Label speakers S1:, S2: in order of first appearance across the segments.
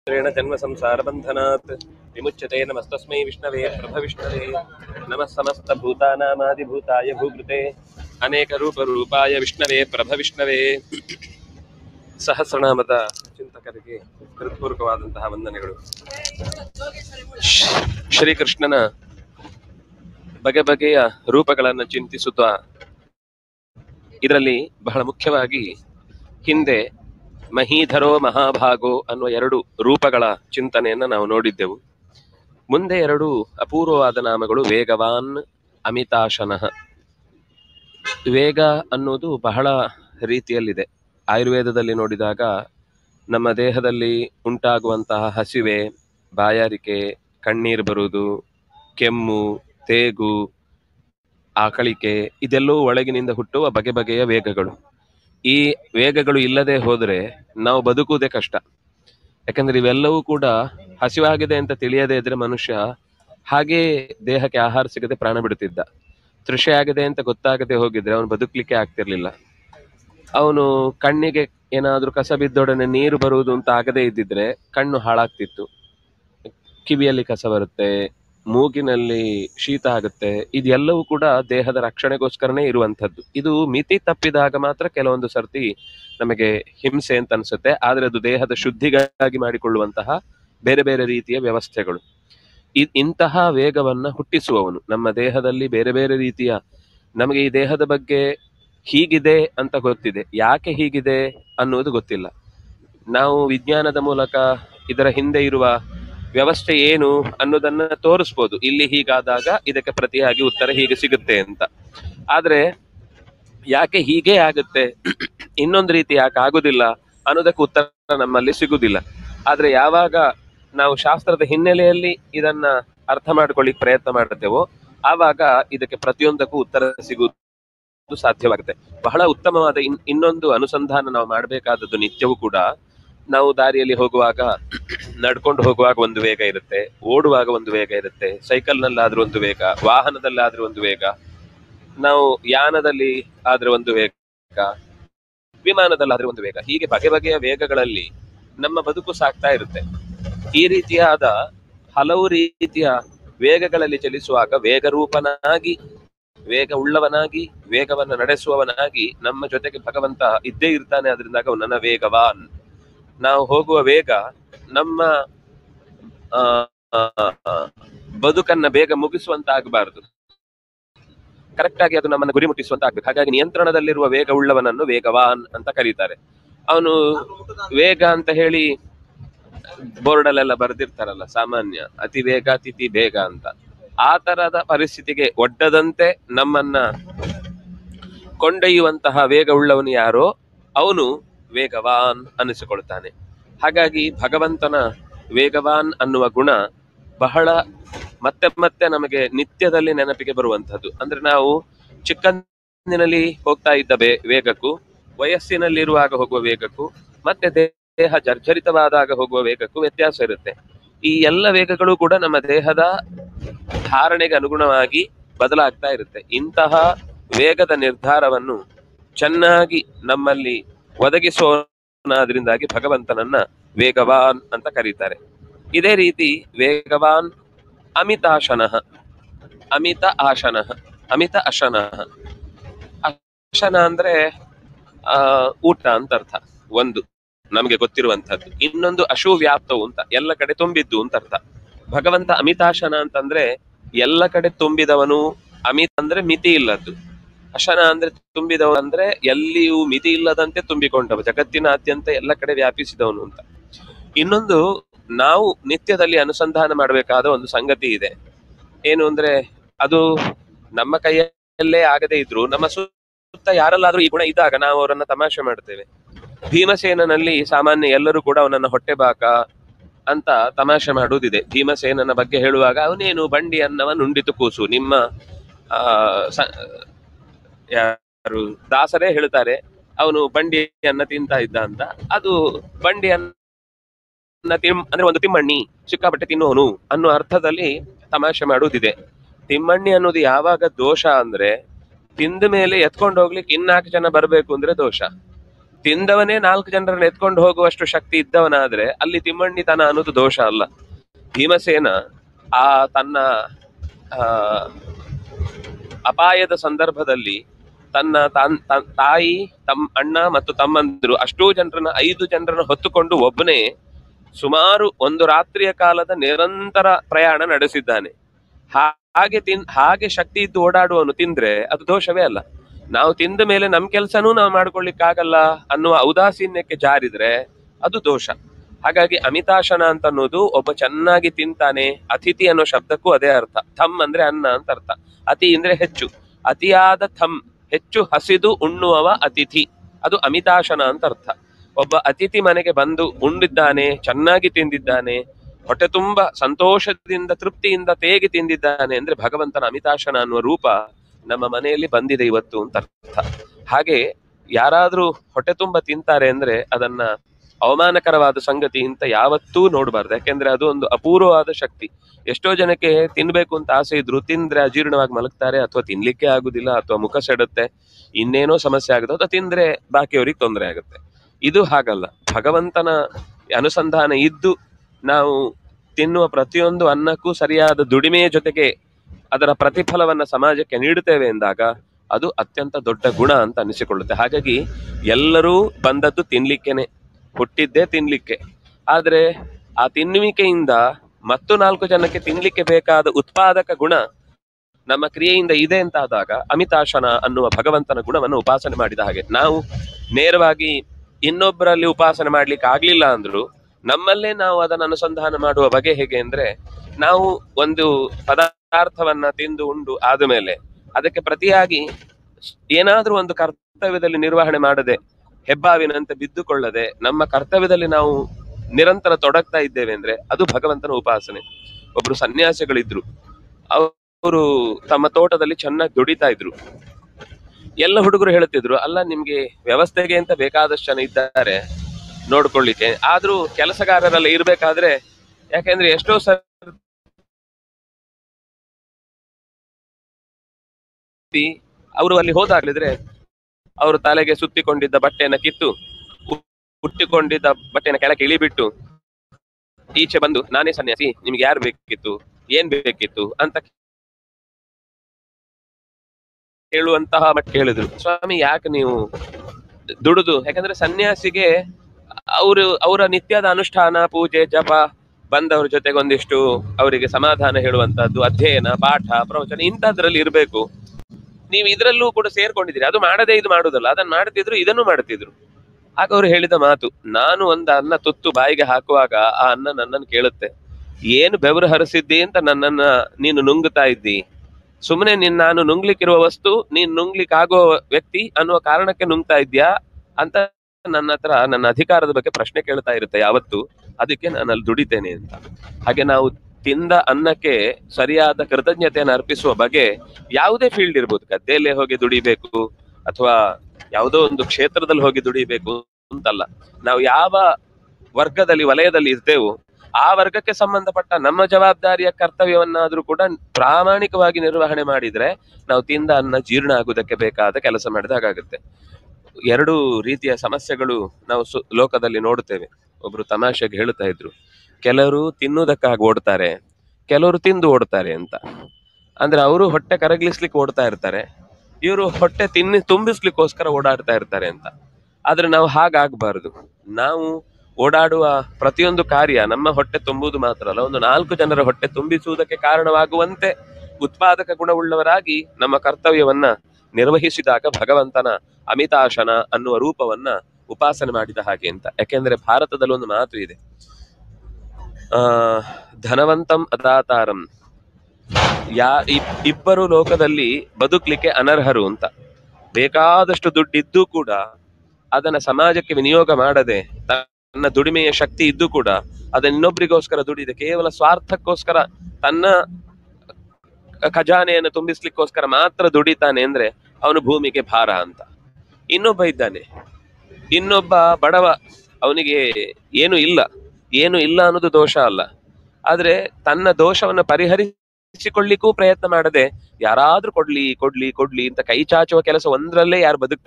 S1: ೇಣ ಜನ್ಮ ಸಂಸಾರ ಬಂಧನಾತ್ ವಿಮುಚ್ಯತೆ ನಮಸ್ತಸ್ಮೈ ವಿಷ್ಣವೇ ಪ್ರಭವಿಷ್ಣವೇ ನಮಃ ಸಮಸ್ತ ಭೂತಾನಾಮಾದಿಭೂತಾಯ ಭೂಭೃತೆ ಅನೇಕ ರೂಪ ರೂಪಾಯ ವಿಷ್ಣವೇ ಪ್ರಭವಿಷ್ಣವೇ ಸಹಸ್ರನಾಮದ ಚಿಂತಕರಿಗೆ ಹೃತ್ಪೂರ್ವಕವಾದಂತಹ ವಂದನೆಗಳು ಶ್ರೀ- ಶ್ರೀಕೃಷ್ಣನ ಬಗೆ ಬಗೆಯ ರೂಪಗಳನ್ನು ಚಿಂತಿಸುತ್ತಾ ಇದರಲ್ಲಿ ಬಹಳ ಮುಖ್ಯವಾಗಿ ಹಿಂದೆ ಮಹೀಧರೋ ಮಹಾಭಾಗೋ ಅನ್ನುವ ಎರಡು ರೂಪಗಳ ಚಿಂತನೆಯನ್ನ ನಾವು ನೋಡಿದ್ದೆವು ಮುಂದೆ ಎರಡು ಅಪೂರ್ವವಾದ ನಾಮಗಳು ವೇಗವಾನ್ ಅಮಿತಾಶನಃ ವೇಗ ಅನ್ನೋದು ಬಹಳ ರೀತಿಯಲ್ಲಿದೆ ಆಯುರ್ವೇದದಲ್ಲಿ ನೋಡಿದಾಗ ನಮ್ಮ ದೇಹದಲ್ಲಿ ಉಂಟಾಗುವಂತಹ ಹಸಿವೆ ಬಾಯಾರಿಕೆ ಕಣ್ಣೀರು ಬರುವುದು ಕೆಮ್ಮು ತೇಗು ಆಕಳಿಕೆ ಇದೆಲ್ಲವೂ ಒಳಗಿನಿಂದ ಹುಟ್ಟುವ ಬಗೆ ಬಗೆಯ ವೇಗಗಳು ಈ ವೇಗಗಳು ಇಲ್ಲದೆ ಹೋದರೆ ನಾವು ಬದುಕುವುದೇ ಕಷ್ಟ ಯಾಕಂದ್ರೆ ಇವೆಲ್ಲವೂ ಕೂಡ ಹಸಿವಾಗಿದೆ ಅಂತ ತಿಳಿಯದೇ ಇದ್ರೆ ಮನುಷ್ಯ ಹಾಗೇ ದೇಹಕ್ಕೆ ಆಹಾರ ಸಿಗದೆ ಪ್ರಾಣ ಬಿಡುತ್ತಿದ್ದ ತೃಷೆ ಆಗಿದೆ ಅಂತ ಗೊತ್ತಾಗದೆ ಹೋಗಿದ್ರೆ ಅವನು ಬದುಕಲಿಕ್ಕೆ ಆಗ್ತಿರ್ಲಿಲ್ಲ ಅವನು ಕಣ್ಣಿಗೆ ಏನಾದ್ರೂ ಕಸ ಬಿದ್ದೊಡನೆ ನೀರು ಬರುವುದು ಅಂತ ಆಗದೇ ಇದ್ದಿದ್ರೆ ಕಣ್ಣು ಹಾಳಾಗ್ತಿತ್ತು ಕಿವಿಯಲ್ಲಿ ಕಸ ಬರುತ್ತೆ ಮೂಗಿನಲ್ಲಿ ಶೀತ ಆಗುತ್ತೆ ಇದೆಲ್ಲವೂ ಕೂಡ ದೇಹದ ರಕ್ಷಣೆಗೋಸ್ಕರನೇ ಇರುವಂತದ್ದು ಇದು ಮಿತಿ ತಪ್ಪಿದಾಗ ಮಾತ್ರ ಕೆಲವೊಂದು ಸರ್ತಿ ನಮಗೆ ಹಿಂಸೆ ಅಂತ ಅನ್ಸುತ್ತೆ ಆದ್ರೆ ಅದು ದೇಹದ ಶುದ್ಧಿಗಾಗಿ ಮಾಡಿಕೊಳ್ಳುವಂತಹ ಬೇರೆ ಬೇರೆ ರೀತಿಯ ವ್ಯವಸ್ಥೆಗಳು ಇ- ಇಂತಹ ವೇಗವನ್ನ ಹುಟ್ಟಿಸುವವನು ನಮ್ಮ ದೇಹದಲ್ಲಿ ಬೇರೆ ಬೇರೆ ರೀತಿಯ ನಮಗೆ ಈ ದೇಹದ ಬಗ್ಗೆ ಹೀಗಿದೆ ಅಂತ ಗೊತ್ತಿದೆ ಯಾಕೆ ಹೀಗಿದೆ ಅನ್ನೋದು ಗೊತ್ತಿಲ್ಲ ನಾವು ವಿಜ್ಞಾನದ ಮೂಲಕ ಇದರ ಹಿಂದೆ ಇರುವ ವ್ಯವಸ್ಥೆ ಏನು ಅನ್ನೋದನ್ನ ತೋರಿಸ್ಬೋದು ಇಲ್ಲಿ ಹೀಗಾದಾಗ ಇದಕ್ಕೆ ಪ್ರತಿಯಾಗಿ ಉತ್ತರ ಹೀಗೆ ಸಿಗುತ್ತೆ ಅಂತ ಆದ್ರೆ ಯಾಕೆ ಹೀಗೆ ಆಗುತ್ತೆ ಇನ್ನೊಂದು ರೀತಿ ಯಾಕೆ ಆಗುದಿಲ್ಲ ಅನ್ನೋದಕ್ಕೆ ಉತ್ತರ ನಮ್ಮಲ್ಲಿ ಸಿಗುದಿಲ್ಲ ಆದ್ರೆ ಯಾವಾಗ ನಾವು ಶಾಸ್ತ್ರದ ಹಿನ್ನೆಲೆಯಲ್ಲಿ ಇದನ್ನ ಅರ್ಥ ಮಾಡ್ಕೊಳ್ಳಿಕ್ ಪ್ರಯತ್ನ ಮಾಡುತ್ತೇವೋ ಆವಾಗ ಇದಕ್ಕೆ ಪ್ರತಿಯೊಂದಕ್ಕೂ ಉತ್ತರ ಸಿಗುವುದು ಸಾಧ್ಯವಾಗುತ್ತೆ ಬಹಳ ಉತ್ತಮವಾದ ಇನ್- ಇನ್ನೊಂದು ಅನುಸಂಧಾನ ನಾವು ಮಾಡಬೇಕಾದದ್ದು ನಿತ್ಯವೂ ಕೂಡ ನಾವು ದಾರಿಯಲ್ಲಿ ಹೋಗುವಾಗ ನಡ್ಕೊಂಡು ಹೋಗುವಾಗ ಒಂದು ವೇಗ ಇರುತ್ತೆ ಓಡುವಾಗ ಒಂದು ವೇಗ ಇರುತ್ತೆ ಸೈಕಲ್ ನಲ್ಲಾದ್ರೂ ಒಂದು ವೇಗ ವಾಹನದಲ್ಲಾದ್ರೂ ಒಂದು ವೇಗ ನಾವು ಯಾನದಲ್ಲಿ ಆದ್ರೆ ಒಂದು ವೇಗ ವಿಮಾನದಲ್ಲಾದ್ರೆ ಒಂದು ವೇಗ ಹೀಗೆ ಬಗೆ ಬಗೆಯ ವೇಗಗಳಲ್ಲಿ ನಮ್ಮ ಬದುಕು ಸಾಗ್ತಾ ಇರುತ್ತೆ ಈ ರೀತಿಯಾದ ಹಲವು ರೀತಿಯ ವೇಗಗಳಲ್ಲಿ ಚಲಿಸುವಾಗ ವೇಗರೂಪನಾಗಿ ವೇಗ ಉಳ್ಳವನಾಗಿ ವೇಗವನ್ನು ನಡೆಸುವವನಾಗಿ ನಮ್ಮ ಜೊತೆಗೆ ಭಗವಂತ ಇದ್ದೇ ಇರ್ತಾನೆ ಅದರಿಂದಾಗ ಅವನನ್ನ ವೇಗವಾನ್ ನಾವು ಹೋಗುವ ವೇಗ ನಮ್ಮ ಆ, ಆ, ಆ, ಬದುಕನ್ನ ಬೇಗ ಮುಗಿಸುವಂತ ಆಗಬಾರದು ಕರೆಕ್ಟ್ ಆಗಿ ಅದು ನಮ್ಮನ್ನ ಗುರಿ ಮುಟ್ಟಿಸುವಂತ ಆಗ್ಬೇಕು ಹಾಗಾಗಿ ನಿಯಂತ್ರಣದಲ್ಲಿರುವ ವೇಗ ಉಳ್ಳವನನ್ನು ವೇಗವಾನ್ ಅಂತ ಕರೀತಾರೆ ಅವನು ವೇಗ ಅಂತ ಹೇಳಿ ಬೋರ್ಡ್ ಅಲ್ಲೆಲ್ಲ ಬರೆದಿರ್ತಾರಲ್ಲ ಸಾಮಾನ್ಯ ಅತಿ ವೇಗ ತಿಥಿ ಬೇಗ ಅಂತ ಆ ತರದ ಪರಿಸ್ಥಿತಿಗೆ ಒಡ್ಡದಂತೆ ನಮ್ಮನ್ನ ಕೊಂಡೊಯ್ಯುವಂತಹ ವೇಗ ಉಳ್ಳವನು ಯಾರೋ ಅವನು ವೇಗವಾನ್ ಅನಿಸಿಕೊಳ್ತಾನೆ ಹಾಗಾಗಿ ಭಗವಂತನ ವೇಗವಾನ್ ಅನ್ನುವ ಗುಣ ಬಹಳ ಮತ್ತೆ ಮತ್ತೆ ನಮಗೆ ನಿತ್ಯದಲ್ಲಿ ನೆನಪಿಗೆ ಬರುವಂತದ್ದು ಅಂದ್ರೆ ನಾವು ಚಿಕ್ಕಂದಿನಲ್ಲಿ ಹೋಗ್ತಾ ಇದ್ದ ಬೇ ವೇಗಕ್ಕೂ ವಯಸ್ಸಿನಲ್ಲಿರುವಾಗ ಹೋಗುವ ವೇಗಕ್ಕೂ ಮತ್ತೆ ದೇಹ ಜರ್ಜರಿತವಾದಾಗ ಹೋಗುವ ವೇಗಕ್ಕೂ ವ್ಯತ್ಯಾಸ ಇರುತ್ತೆ ಈ ಎಲ್ಲ ವೇಗಗಳು ಕೂಡ ನಮ್ಮ ದೇಹದ ಧಾರಣೆಗೆ ಅನುಗುಣವಾಗಿ ಬದಲಾಗ್ತಾ ಇರುತ್ತೆ ಇಂತಹ ವೇಗದ ನಿರ್ಧಾರವನ್ನು ಚೆನ್ನಾಗಿ ನಮ್ಮಲ್ಲಿ ಒದಗಿಸೋನಾದ್ರಿಂದಾಗಿ ಭಗವಂತನನ್ನ ವೇಗವಾನ್ ಅಂತ ಕರೀತಾರೆ ಇದೇ ರೀತಿ ವೇಗವಾನ್ ಅಮಿತಾಶನಃ ಅಮಿತ ಆಶನಃ ಅಮಿತ ಅಶನಃ ಅಶನ ಅಂದ್ರೆ ಆ ಊಟ ಅಂತ ಅರ್ಥ ಒಂದು ನಮಗೆ ಗೊತ್ತಿರುವಂತಹದ್ದು ಇನ್ನೊಂದು ಅಶು ವ್ಯಾಪ್ತವು ಅಂತ ಎಲ್ಲ ಕಡೆ ತುಂಬಿದ್ದು ಅಂತ ಅರ್ಥ ಭಗವಂತ ಅಮಿತಾಶನ ಅಂತಂದ್ರೆ ಎಲ್ಲ ಕಡೆ ತುಂಬಿದವನು ಅಮಿತ್ ಅಂದ್ರೆ ಮಿತಿ ಇಲ್ಲದ್ದು ಅಶನ ಅಂದ್ರೆ ತುಂಬಿದವ ಅಂದ್ರೆ ಎಲ್ಲಿಯೂ ಮಿತಿ ಇಲ್ಲದಂತೆ ತುಂಬಿಕೊಂಡವ ಜಗತ್ತಿನಾದ್ಯಂತ ಎಲ್ಲ ಕಡೆ ವ್ಯಾಪಿಸಿದವನು ಅಂತ ಇನ್ನೊಂದು ನಾವು ನಿತ್ಯದಲ್ಲಿ ಅನುಸಂಧಾನ ಮಾಡಬೇಕಾದ ಒಂದು ಸಂಗತಿ ಇದೆ ಏನು ಅಂದ್ರೆ ಅದು ನಮ್ಮ ಕೈಯಲ್ಲೇ ಆಗದೇ ಇದ್ರು ನಮ್ಮ ಸುತ್ತ ಯಾರಲ್ಲಾದ್ರೂ ಈ ಗುಣ ಇದ್ದಾಗ ನಾವು ಅವರನ್ನ ತಮಾಷೆ ಮಾಡ್ತೇವೆ ಭೀಮಸೇನನಲ್ಲಿ ಸಾಮಾನ್ಯ ಎಲ್ಲರೂ ಕೂಡ ಅವನನ್ನ ಹೊಟ್ಟೆ ಬಾಕ ಅಂತ ತಮಾಷೆ ಮಾಡುವುದಿದೆ ಭೀಮಸೇನನ ಬಗ್ಗೆ ಹೇಳುವಾಗ ಅವನೇನು ಬಂಡಿ ಅನ್ನವ ನುಂಡಿತು ಕೂಸು ನಿಮ್ಮ ಆ ಸ- ಯಾರು ದಾಸರೇ ಹೇಳ್ತಾರೆ ಅವನು ಬಂಡಿಯನ್ನ ತಿಂತಾ ಇದ್ದ ಅಂತ ಅದು ಬಂಡಿಯನ್ನ ತಿಮ್ ಅಂದ್ರೆ ಒಂದು ತಿಮ್ಮಣ್ಣಿ ಸಿಕ್ಕಾಪಟ್ಟೆ ತಿನ್ನುವನು ಅನ್ನೋ ಅರ್ಥದಲ್ಲಿ ತಮಾಷೆ ಮಾಡುವುದಿದೆ ತಿಮ್ಮಣ್ಣಿ ಅನ್ನೋದು ಯಾವಾಗ ದೋಷ ಅಂದ್ರೆ ತಿಂದ ಮೇಲೆ ಎತ್ಕೊಂಡು ಹೋಗ್ಲಿಕ್ಕೆ ಇನ್ನಾಲ್ಕು ಜನ ಬರಬೇಕು ಅಂದ್ರೆ ದೋಷ ತಿಂದವನೇ ನಾಲ್ಕು ಜನರನ್ನ ಎತ್ಕೊಂಡು ಹೋಗುವಷ್ಟು ಶಕ್ತಿ ಇದ್ದವನಾದ್ರೆ ಅಲ್ಲಿ ತಿಮ್ಮಣ್ಣಿತನ ಅನ್ನೋದು ದೋಷ ಅಲ್ಲ ಭೀಮಸೇನ ಆ ತನ್ನ ಆ ಅಪಾಯದ ಸಂದರ್ಭದಲ್ಲಿ ತನ್ನ ತನ್- ತನ್- ತಾಯಿ ತಮ್ಮ ಅಣ್ಣ ಮತ್ತು ತಮ್ಮಂದಿರು ಅಷ್ಟೂ ಜನರನ್ನ ಐದು ಜನರನ್ನ ಹೊತ್ತುಕೊಂಡು ಒಬ್ಬನೇ ಸುಮಾರು ಒಂದು ರಾತ್ರಿಯ ಕಾಲದ ನಿರಂತರ ಪ್ರಯಾಣ ನಡೆಸಿದ್ದಾನೆ ಹಾ- ಹಾಗೆ ತಿನ್ ಹಾಗೆ ಶಕ್ತಿ ಇದ್ದು ಓಡಾಡುವನು ತಿಂದ್ರೆ ಅದು ದೋಷವೇ ಅಲ್ಲ ನಾವು ತಿಂದ ಮೇಲೆ ನಮ್ ಕೆಲ್ಸನೂ ನಾವು ಮಾಡ್ಕೊಳ್ಳಿಕ್ಕಾಗಲ್ಲ ಅನ್ನುವ ಔದಾಸೀನ್ಯಕ್ಕೆ ಜಾರಿದ್ರೆ ಅದು ದೋಷ ಹಾಗಾಗಿ ಅಮಿತಾಶನ ಅಂತ ಅನ್ನೋದು ಒಬ್ಬ ಚೆನ್ನಾಗಿ ತಿಂತಾನೆ ಅತಿಥಿ ಅನ್ನೋ ಶಬ್ದಕ್ಕೂ ಅದೇ ಅರ್ಥ ಥಮ್ ಅಂದ್ರೆ ಅನ್ನ ಅಂತ ಅರ್ಥ ಅತಿ ಅಂದ್ರೆ ಹೆಚ್ಚು ಅತಿಯಾದ ಥಮ್ ಹೆಚ್ಚು ಹಸಿದು ಉಣ್ಣುವವ ಅತಿಥಿ ಅದು ಅಮಿತಾಶನ ಅಂತ ಅರ್ಥ ಒಬ್ಬ ಅತಿಥಿ ಮನೆಗೆ ಬಂದು ಉಂಡಿದ್ದಾನೆ ಚೆನ್ನಾಗಿ ತಿಂದಿದ್ದಾನೆ ಹೊಟ್ಟೆ ತುಂಬ ಸಂತೋಷದಿಂದ ತೃಪ್ತಿಯಿಂದ ತೇಗಿ ತಿಂದಿದ್ದಾನೆ ಅಂದ್ರೆ ಭಗವಂತನ ಅಮಿತಾಶನ ಅನ್ನುವ ರೂಪ ನಮ್ಮ ಮನೆಯಲ್ಲಿ ಬಂದಿದೆ ಇವತ್ತು ಅಂತ ಅರ್ಥ ಹಾಗೆ ಯಾರಾದ್ರೂ ಹೊಟ್ಟೆ ತುಂಬ ತಿಂತಾರೆ ಅಂದ್ರೆ ಅದನ್ನ ಅವಮಾನಕರವಾದ ಸಂಗತಿ ಅಂತ ಯಾವತ್ತೂ ನೋಡಬಾರ್ದು ಯಾಕೆಂದ್ರೆ ಅದು ಒಂದು ಅಪೂರ್ವವಾದ ಶಕ್ತಿ ಎಷ್ಟೋ ಜನಕ್ಕೆ ತಿನ್ಬೇಕು ಅಂತ ಆಸೆ ಇದ್ರು ತಿಂದ್ರೆ ಅಜೀರ್ಣವಾಗಿ ಮಲಗ್ತಾರೆ ಅಥವಾ ತಿನ್ಲಿಕ್ಕೆ ಆಗುದಿಲ್ಲ ಅಥವಾ ಮುಖ ಸೆಡುತ್ತೆ ಇನ್ನೇನೋ ಸಮಸ್ಯೆ ಆಗುತ್ತೆ ಅಥವಾ ತಿಂದ್ರೆ ಬಾಕಿಯವರಿಗೆ ತೊಂದರೆ ಆಗುತ್ತೆ ಇದು ಹಾಗಲ್ಲ ಭಗವಂತನ ಅನುಸಂಧಾನ ಇದ್ದು ನಾವು ತಿನ್ನುವ ಪ್ರತಿಯೊಂದು ಅನ್ನಕ್ಕೂ ಸರಿಯಾದ ದುಡಿಮೆಯ ಜೊತೆಗೆ ಅದರ ಪ್ರತಿಫಲವನ್ನ ಸಮಾಜಕ್ಕೆ ನೀಡುತ್ತೇವೆ ಎಂದಾಗ ಅದು ಅತ್ಯಂತ ದೊಡ್ಡ ಗುಣ ಅಂತ ಅನಿಸಿಕೊಳ್ಳುತ್ತೆ ಹಾಗಾಗಿ ಎಲ್ಲರೂ ಬಂದದ್ದು ತಿನ್ಲಿಕ್ಕೆನೆ ಹುಟ್ಟಿದ್ದೇ ತಿನ್ಲಿಕ್ಕೆ ಆದ್ರೆ ಆ ತಿನ್ನುವಿಕೆಯಿಂದ ಮತ್ತು ನಾಲ್ಕು ಜನಕ್ಕೆ ತಿನ್ಲಿಕ್ಕೆ ಬೇಕಾದ ಉತ್ಪಾದಕ ಗುಣ ನಮ್ಮ ಕ್ರಿಯೆಯಿಂದ ಇದೆ ಅಂತ ಆದಾಗ ಅಮಿತಾಶನ ಅನ್ನುವ ಭಗವಂತನ ಗುಣವನ್ನು ಉಪಾಸನೆ ಮಾಡಿದ ಹಾಗೆ ನಾವು ನೇರವಾಗಿ ಇನ್ನೊಬ್ಬರಲ್ಲಿ ಉಪಾಸನೆ ಮಾಡ್ಲಿಕ್ಕೆ ಆಗ್ಲಿಲ್ಲ ಅಂದ್ರು ನಮ್ಮಲ್ಲೇ ನಾವು ಅದನ್ನು ಅನುಸಂಧಾನ ಮಾಡುವ ಬಗೆ ಹೇಗೆ ಅಂದ್ರೆ ನಾವು ಒಂದು ಪದಾರ್ಥವನ್ನ ತಿಂದು ಉಂಡು ಆದ್ಮೇಲೆ ಅದಕ್ಕೆ ಪ್ರತಿಯಾಗಿ ಏನಾದ್ರೂ ಒಂದು ಕರ್ತವ್ಯದಲ್ಲಿ ನಿರ್ವಹಣೆ ಮಾಡದೆ ಹೆಬ್ಬಾವಿನಂತೆ ಬಿದ್ದುಕೊಳ್ಳದೆ ನಮ್ಮ ಕರ್ತವ್ಯದಲ್ಲಿ ನಾವು ನಿರಂತರ ತೊಡಗ್ತಾ ಇದ್ದೇವೆ ಅಂದ್ರೆ ಅದು ಭಗವಂತನ ಉಪಾಸನೆ ಒಬ್ರು ಸನ್ಯಾಸಿಗಳಿದ್ರು ಅವರು ತಮ್ಮ ತೋಟದಲ್ಲಿ ಚೆನ್ನಾಗಿ ದುಡಿತಾ ಇದ್ರು ಎಲ್ಲ ಹುಡುಗರು ಹೇಳುತ್ತಿದ್ರು ಅಲ್ಲ ನಿಮ್ಗೆ ವ್ಯವಸ್ಥೆಗೆ ಅಂತ ಬೇಕಾದಷ್ಟು ಜನ ಇದ್ದಾರೆ ನೋಡ್ಕೊಳ್ಳಿಕ್ಕೆ ಆದ್ರೂ ಕೆಲಸಗಾರರೆಲ್ಲ ಇರ್ಬೇಕಾದ್ರೆ ಯಾಕೆಂದ್ರೆ ಎಷ್ಟೋ ಸರ್ತಿ ಅವರು ಅಲ್ಲಿ ಹೋದಾಗ್ಲಿದ್ರೆ ಅವರು ತಲೆಗೆ ಸುತ್ತಿಕೊಂಡಿದ್ದ ಬಟ್ಟೆಯನ್ನ ಕಿತ್ತು ಉ- ಉಟ್ಟಿಕೊಂಡಿದ್ದ ಬಟ್ಟೆನ ಕೆಳಗೆ ಇಳಿಬಿಟ್ಟು ಈಚೆ ಬಂದು ನಾನೇ ಸನ್ಯಾಸಿ ನಿಮ್ಗೆ ಯಾರು ಬೇಕಿತ್ತು ಏನ್ ಬೇಕಿತ್ತು ಅಂತ ಕೇಳುವಂತಹ ಮಟ್ಟ ಕೇಳಿದ್ರು ಸ್ವಾಮಿ ಯಾಕೆ ನೀವು ದುಡಿದು ಯಾಕಂದ್ರೆ ಸನ್ಯಾಸಿಗೆ ಅವರು ಅವರ ನಿತ್ಯದ ಅನುಷ್ಠಾನ ಪೂಜೆ ಜಪ ಬಂದವ್ರ ಜೊತೆಗೆ ಒಂದಿಷ್ಟು ಅವರಿಗೆ ಸಮಾಧಾನ ಹೇಳುವಂತದ್ದು ಅಧ್ಯಯನ ಪಾಠ ಪ್ರವಚನ ಇಂಥದ್ರಲ್ಲಿ ಇರಬೇಕು ನೀವು ಇದರಲ್ಲೂ ಕೂಡ ಸೇರ್ಕೊಂಡಿದ್ದೀರಿ ಅದು ಮಾಡದೇ ಇದು ಮಾಡುದಲ್ಲ ಅದನ್ನ ಮಾಡ್ತಿದ್ರು ಇದನ್ನು ಮಾಡ್ತಿದ್ರು ಆಗ ಅವ್ರು ಹೇಳಿದ ಮಾತು ನಾನು ಒಂದು ಅನ್ನ ತುತ್ತು ಬಾಯಿಗೆ ಹಾಕುವಾಗ ಆ ಅನ್ನ ನನ್ನನ್ನು ಕೇಳುತ್ತೆ ಏನು ಬೆವರು ಹರಿಸಿದ್ದಿ ಅಂತ ನನ್ನನ್ನ ನೀನು ನುಂಗುತ್ತಾ ಇದ್ದಿ ಸುಮ್ಮನೆ ನಿನ್ ನಾನು ನುಂಗ್ಲಿಕ್ಕಿರುವ ವಸ್ತು ನೀನ್ ನುಂಗ್ಲಿಕ್ಕೆ ಆಗೋ ವ್ಯಕ್ತಿ ಅನ್ನುವ ಕಾರಣಕ್ಕೆ ನುಂಗ್ತಾ ಇದ್ಯಾ ಅಂತ ನನ್ನ ಹತ್ರ ನನ್ನ ಅಧಿಕಾರದ ಬಗ್ಗೆ ಪ್ರಶ್ನೆ ಕೇಳ್ತಾ ಇರುತ್ತೆ ಯಾವತ್ತು ಅದಕ್ಕೆ ನಾನು ಅಲ್ಲಿ ದುಡಿತೇನೆ ಅಂತ ಹಾಗೆ ನಾವು ತಿಂದ ಅನ್ನಕ್ಕೆ ಸರಿಯಾದ ಕೃತಜ್ಞತೆಯನ್ನು ಅರ್ಪಿಸುವ ಬಗೆ ಯಾವುದೇ ಫೀಲ್ಡ್ ಇರ್ಬೋದು ಗದ್ದೆಯಲ್ಲೇ ಹೋಗಿ ದುಡಿಬೇಕು ಅಥವಾ ಯಾವುದೋ ಒಂದು ಕ್ಷೇತ್ರದಲ್ಲಿ ಹೋಗಿ ದುಡಿಬೇಕು ಅಂತಲ್ಲ ನಾವು ಯಾವ ವರ್ಗದಲ್ಲಿ ವಲಯದಲ್ಲಿ ಇರ್ತೇವೋ ಆ ವರ್ಗಕ್ಕೆ ಸಂಬಂಧಪಟ್ಟ ನಮ್ಮ ಜವಾಬ್ದಾರಿಯ ಕರ್ತವ್ಯವನ್ನಾದ್ರೂ ಕೂಡ ಪ್ರಾಮಾಣಿಕವಾಗಿ ನಿರ್ವಹಣೆ ಮಾಡಿದ್ರೆ ನಾವು ತಿಂದ ಅನ್ನ ಜೀರ್ಣ ಆಗುವುದಕ್ಕೆ ಬೇಕಾದ ಕೆಲಸ ಮಾಡಿದಾಗುತ್ತೆ ಎರಡು ರೀತಿಯ ಸಮಸ್ಯೆಗಳು ನಾವು ಸು- ಲೋಕದಲ್ಲಿ ನೋಡುತ್ತೇವೆ ಒಬ್ರು ತಮಾಷೆಗೆ ಹೇಳ್ತಾ ಇದ್ರು ಕೆಲವರು ತಿನ್ನುವುದಕ್ಕಾಗಿ ಓಡ್ತಾರೆ ಕೆಲವರು ತಿಂದು ಓಡ್ತಾರೆ ಅಂತ ಅಂದ್ರೆ ಅವರು ಹೊಟ್ಟೆ ಕರಗಿಸ್ಲಿಕ್ಕೆ ಓಡ್ತಾ ಇರ್ತಾರೆ ಇವರು ಹೊಟ್ಟೆ ತಿನ್ನಿ ತುಂಬಿಸ್ಲಿಕ್ಕೋಸ್ಕರ ಓಡಾಡ್ತಾ ಇರ್ತಾರೆ ಅಂತ ಆದ್ರೆ ನಾವು ಹಾಗಾಗಬಾರದು ನಾವು ಓಡಾಡುವ ಪ್ರತಿಯೊಂದು ಕಾರ್ಯ ನಮ್ಮ ಹೊಟ್ಟೆ ತುಂಬುವುದು ಮಾತ್ರ ಅಲ್ಲ ಒಂದು ನಾಲ್ಕು ಜನರ ಹೊಟ್ಟೆ ತುಂಬಿಸುವುದಕ್ಕೆ ಕಾರಣವಾಗುವಂತೆ ಉತ್ಪಾದಕ ಗುಣವುಳ್ಳವರಾಗಿ ನಮ್ಮ ಕರ್ತವ್ಯವನ್ನ ನಿರ್ವಹಿಸಿದಾಗ ಭಗವಂತನ ಅಮಿತಾಶನ ಅನ್ನುವ ರೂಪವನ್ನ ಉಪಾಸನೆ ಮಾಡಿದ ಹಾಗೆ ಅಂತ ಯಾಕೆಂದ್ರೆ ಭಾರತದಲ್ಲಿ ಒಂದು ಮಾತು ಇದೆ ಆ ಧನವಂತಂ ಅದಾತಾರಂ ಯಾ ಇಬ್- ಇಬ್ಬರು ಲೋಕದಲ್ಲಿ ಬದುಕ್ಲಿಕ್ಕೆ ಅನರ್ಹರು ಅಂತ ಬೇಕಾದಷ್ಟು ದುಡ್ಡಿದ್ದು ಕೂಡ ಅದನ್ನ ಸಮಾಜಕ್ಕೆ ವಿನಿಯೋಗ ಮಾಡದೆ ತನ್ನ ದುಡಿಮೆಯ ಶಕ್ತಿ ಇದ್ದು ಕೂಡ ಅದನ್ನ ಇನ್ನೊಬ್ಬರಿಗೋಸ್ಕರ ದುಡಿದೆ ಕೇವಲ ಸ್ವಾರ್ಥಕ್ಕೋಸ್ಕರ ತನ್ನ ಖಜಾನೆಯನ್ನು ತುಂಬಿಸ್ಲಿಕ್ಕೋಸ್ಕರ ಮಾತ್ರ ದುಡಿತಾನೆ ಅಂದ್ರೆ ಅವನು ಭೂಮಿಗೆ ಭಾರ ಅಂತ ಇನ್ನೊಬ್ಬ ಇದ್ದಾನೆ ಇನ್ನೊಬ್ಬ ಬಡವ ಅವನಿಗೆ ಏನು ಇಲ್ಲ ಏನು ಇಲ್ಲ ಅನ್ನೋದು ದೋಷ ಅಲ್ಲ ಆದ್ರೆ ತನ್ನ ದೋಷವನ್ನು ಪರಿಹರಿಸಿಕೊಳ್ಳಿಕ್ಕೂ ಪ್ರಯತ್ನ ಮಾಡದೆ ಯಾರಾದ್ರೂ ಕೊಡ್ಲಿ ಕೊಡ್ಲಿ ಕೊಡ್ಲಿ ಅಂತ ಕೈ ಚಾಚುವ ಕೆಲಸ ಒಂದ್ರಲ್ಲೇ ಯಾರು ಬದುಕ್ತಾನೋ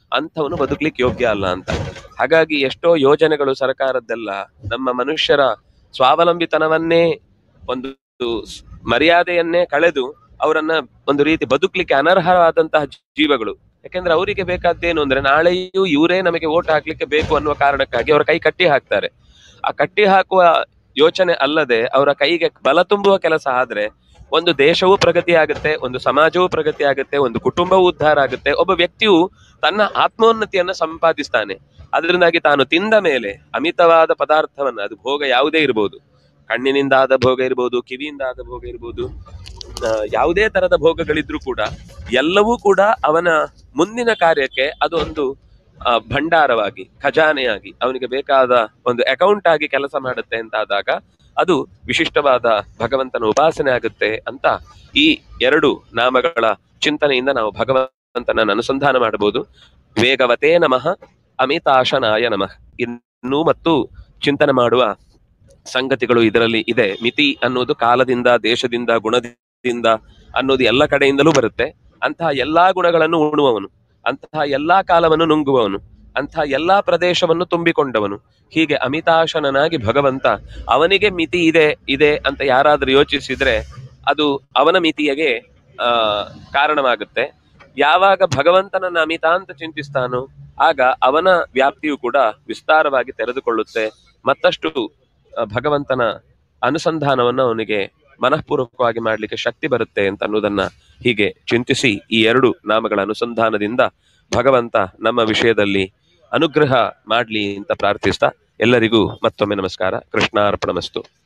S1: ಅಂಥವನು ಬದುಕ್ಲಿಕ್ಕೆ ಯೋಗ್ಯ ಅಲ್ಲ ಅಂತ ಹಾಗಾಗಿ ಎಷ್ಟೋ ಯೋಜನೆಗಳು ಸರ್ಕಾರದ್ದೆಲ್ಲ ನಮ್ಮ ಮನುಷ್ಯರ ಸ್ವಾವಲಂಬಿತನವನ್ನೇ ಒಂದು ಸ್- ಮರ್ಯಾದೆಯನ್ನೇ ಕಳೆದು ಅವರನ್ನ ಒಂದು ರೀತಿ ಬದುಕ್ಲಿಕ್ಕೆ ಅನರ್ಹವಾದಂತಹ ಜೀವಗಳು ಯಾಕೆಂದ್ರೆ ಅವರಿಗೆ ಬೇಕಾದ್ದೇನು ಅಂದ್ರೆ ನಾಳೆಯೂ ಇವರೇ ನಮಗೆ ಓಟ್ ಹಾಕ್ಲಿಕ್ಕೆ ಬೇಕು ಅನ್ನುವ ಕಾರಣಕ್ಕಾಗಿ ಅವರ ಕೈ ಕಟ್ಟಿ ಹಾಕ್ತಾರೆ ಆ ಕಟ್ಟಿ ಹಾಕುವ ಯೋಚನೆ ಅಲ್ಲದೆ ಅವರ ಕೈಗೆ ಬಲ ತುಂಬುವ ಕೆಲಸ ಆದ್ರೆ ಒಂದು ದೇಶವೂ ಪ್ರಗತಿ ಆಗುತ್ತೆ ಒಂದು ಸಮಾಜವೂ ಪ್ರಗತಿ ಆಗುತ್ತೆ ಒಂದು ಕುಟುಂಬವೂ ಉದ್ಧಾರ ಆಗುತ್ತೆ ಒಬ್ಬ ವ್ಯಕ್ತಿಯು ತನ್ನ ಆತ್ಮೋನ್ನತಿಯನ್ನ ಸಂಪಾದಿಸ್ತಾನೆ ಅದರಿಂದಾಗಿ ತಾನು ತಿಂದ ಮೇಲೆ ಅಮಿತವಾದ ಪದಾರ್ಥವನ್ನ ಅದು ಭೋಗ ಯಾವುದೇ ಇರಬಹುದು ಕಣ್ಣಿನಿಂದ ಆದ ಭೋಗ ಇರಬಹುದು ಕಿವಿಯಿಂದ ಆದ ಭೋಗ ಇರಬಹುದು ಆ, ಯಾವುದೇ ತರದ ಭೋಗಗಳಿದ್ರೂ ಕೂಡ ಎಲ್ಲವೂ ಕೂಡ ಅವನ ಮುಂದಿನ ಕಾರ್ಯಕ್ಕೆ ಅದು ಒಂದು ಆ, ಭಂಡಾರವಾಗಿ ಖಜಾನೆಯಾಗಿ ಅವನಿಗೆ ಬೇಕಾದ ಒಂದು ಅಕೌಂಟ್ ಆಗಿ ಕೆಲಸ ಮಾಡುತ್ತೆ ಅಂತ ಆದಾಗ ಅದು ವಿಶಿಷ್ಟವಾದ ಭಗವಂತನ ಉಪಾಸನೆ ಆಗುತ್ತೆ ಅಂತ ಈ ಎರಡು ನಾಮಗಳ ಚಿಂತನೆಯಿಂದ ನಾವು ಭಗವಂತನನ್ನು ಅನುಸಂಧಾನ ಮಾಡಬಹುದು ವೇಗವತೇ ನಮಃ ಅಮಿತಾಶನಾಯ ನಮಃ ಇನ್ನೂ ಮತ್ತು ಚಿಂತನೆ ಮಾಡುವ ಸಂಗತಿಗಳು ಇದರಲ್ಲಿ ಇದೆ ಮಿತಿ ಅನ್ನೋದು ಕಾಲದಿಂದ ದೇಶದಿಂದ ಗುಣದಿಂದ ಅನ್ನೋದು ಎಲ್ಲ ಕಡೆಯಿಂದಲೂ ಬರುತ್ತೆ ಅಂತಹ ಎಲ್ಲಾ ಗುಣಗಳನ್ನು ಉಣುವವನು ಅಂತಹ ಎಲ್ಲಾ ಕಾಲವನ್ನು ನುಂಗುವವನು ಅಂತಹ ಎಲ್ಲಾ ಪ್ರದೇಶವನ್ನು ತುಂಬಿಕೊಂಡವನು ಹೀಗೆ ಅಮಿತಾಶನನಾಗಿ ಭಗವಂತ ಅವನಿಗೆ ಮಿತಿ ಇದೆ ಇದೆ ಅಂತ ಯಾರಾದ್ರೂ ಯೋಚಿಸಿದ್ರೆ ಅದು ಅವನ ಮಿತಿಯಗೆ ಆ ಕಾರಣವಾಗುತ್ತೆ ಯಾವಾಗ ಭಗವಂತನನ್ನ ಅಮಿತ ಅಂತ ಚಿಂತಿಸ್ತಾನೋ ಆಗ ಅವನ ವ್ಯಾಪ್ತಿಯು ಕೂಡ ವಿಸ್ತಾರವಾಗಿ ತೆರೆದುಕೊಳ್ಳುತ್ತೆ ಮತ್ತಷ್ಟು ಆ, ಭಗವಂತನ ಅನುಸಂಧಾನವನ್ನು ಅವನಿಗೆ ಮನಃಪೂರ್ವಕವಾಗಿ ಮಾಡಲಿಕ್ಕೆ ಶಕ್ತಿ ಬರುತ್ತೆ ಅಂತ ಅನ್ನೋದನ್ನ ಹೀಗೆ ಚಿಂತಿಸಿ ಈ ಎರಡು ನಾಮಗಳ ಅನುಸಂಧಾನದಿಂದ ಭಗವಂತ ನಮ್ಮ ವಿಷಯದಲ್ಲಿ ಅನುಗ್ರಹ ಮಾಡ್ಲಿ ಅಂತ ಪ್ರಾರ್ಥಿಸ್ತಾ ಎಲ್ಲರಿಗೂ ಮತ್ತೊಮ್ಮೆ ನಮಸ್ಕಾರ ಕೃಷ್ಣಾರ್ಪಣಮಸ್ತು